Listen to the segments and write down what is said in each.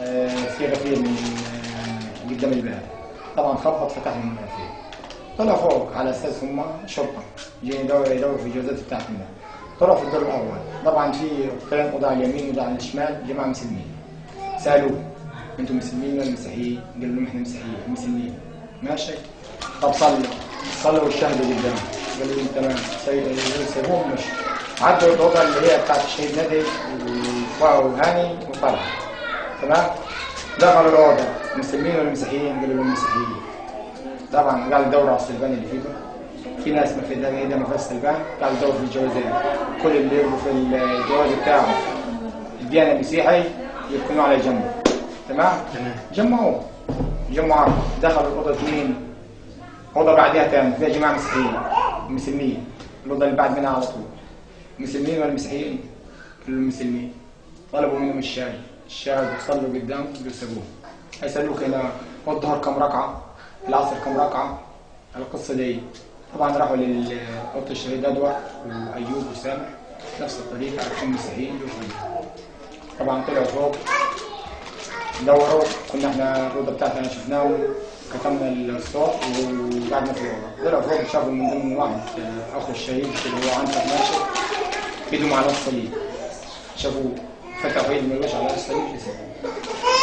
آه، في غفير من آه، قدام الباب طبعا خبط فتح من الغفير طلع فوق على اساس هم شرطه جايين يدوروا يدوروا في الجوازات بتاعتنا طلعوا في الدور الاول طبعا في قيام اوضه على اليمين واوضه على الشمال جماعه مسلمين سالوه انتم مسلمين ولا مسيحيين؟ قالوا لهم احنا مسيحيين مسلمين ماشي طب صلوا صلوا والشهدوا قدام قالوا لهم تمام سي- سيبوهم مش عدوا الاوضه اللي هي بتاعت الشهيد ندى وفاء وهاني وطلع تمام دخلوا الاوضه مسلمين ولا مسيحيين؟ قالوا لهم مسيحيين طبعا قاعد يدوروا على السلبان اللي فيكم في ناس ما في ايدها ايدها ما فيهاش سلبان قاعد يدوروا في الجوازات كل اللي يبقوا في الجواز بتاعه الديانه المسيحي يكونوا على جنب تمام؟ تمام جمعوا جمعوا دخلوا الاوضه اثنين اوضه بعدها تاني فيها جماعه مسيحيين مسلمين الاوضه اللي بعد منها على طول مسلمين ولا مسيحيين؟ كلهم مسلمين طلبوا منهم الشاي الشاي وصلوا قدام وسابوه هيسألوك هنا والظهر كم ركعه؟ العصر كم ركعه؟ القصه دي طبعا راحوا لأوضة الشهيد أدوى وأيوب وسامح نفس الطريقة عرفهم مسيحيين دول طبعا طلعوا فوق دوروا كنا احنا الأوضة بتاعتنا شفناهم كتمنا الصوت وقعدنا في الأوضة طلعوا فوق شافوا من ضمن واحد آه، أخو الشهيد اللي هو عنتر ماشي ايدهم على الصليب شافوا فتحوا ايد من الوجه على الصليب لسه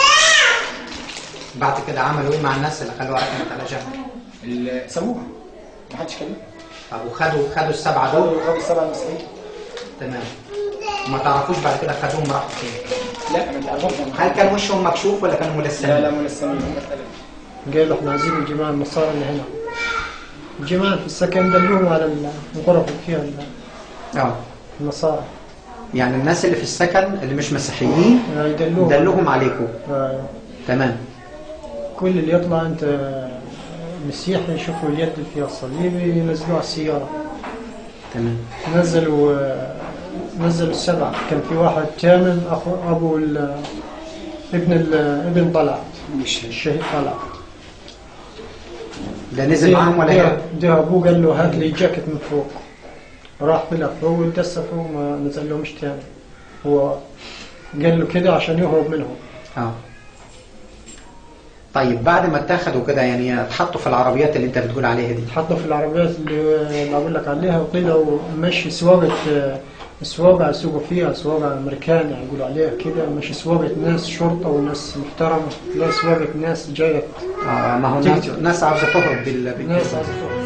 بعد كده عملوا ايه مع الناس اللي خلوها ركنت على جنب؟ ال- سابوها ما حدش كلمه طب وخدوا خدوا السبعه دول خدوا خدوا السبع المسيحيين تمام ما تعرفوش بعد كده خدوهم راحوا فين؟ لا ما تعرفوش هل كان وشهم مكشوف ولا كانوا ملثمين؟ لا لا ملثمين هم ثلاثة قالوا احنا عايزين الجماعة النصارى اللي هنا الجماعة في السكن دلوهم على الغرف اللي فيها اه النصارى يعني الناس اللي في السكن اللي مش مسيحيين يدلوهم دلوهم عليكم آه، تمام كل اللي يطلع انت مسيحي يشوفوا اليد اللي فيها الصليب ينزلوه على السيارة تمام نزلوا آه، نزلوا السبعة كان في واحد كامل أخو أبو ال- ابن ال- ابن طلعت الشهيد طلعت ده نزل معاهم ولا ده- ايه؟ ده ابوه قال له هات لي جاكيت من فوق راح طلع فوق واتدسى فوق ما نزل لهمش تاني هو قال له كده عشان يهرب منهم اه طيب بعد ما اتاخدوا كده يعني اتحطوا في العربيات اللي انت بتقول عليها دي حطوا في العربيات اللي اللي اقول لك عليها وطلعوا مشي سواقة آه، سواقة يسوقوا فيها سواقة أمريكان يعني يقولوا عليها كده مش سواقة ناس شرطة وناس محترمة لا سواقة ناس جاية اه ما هو ناس, ناس عاوزه تهرب بال... بال... ناس عايزة تهرب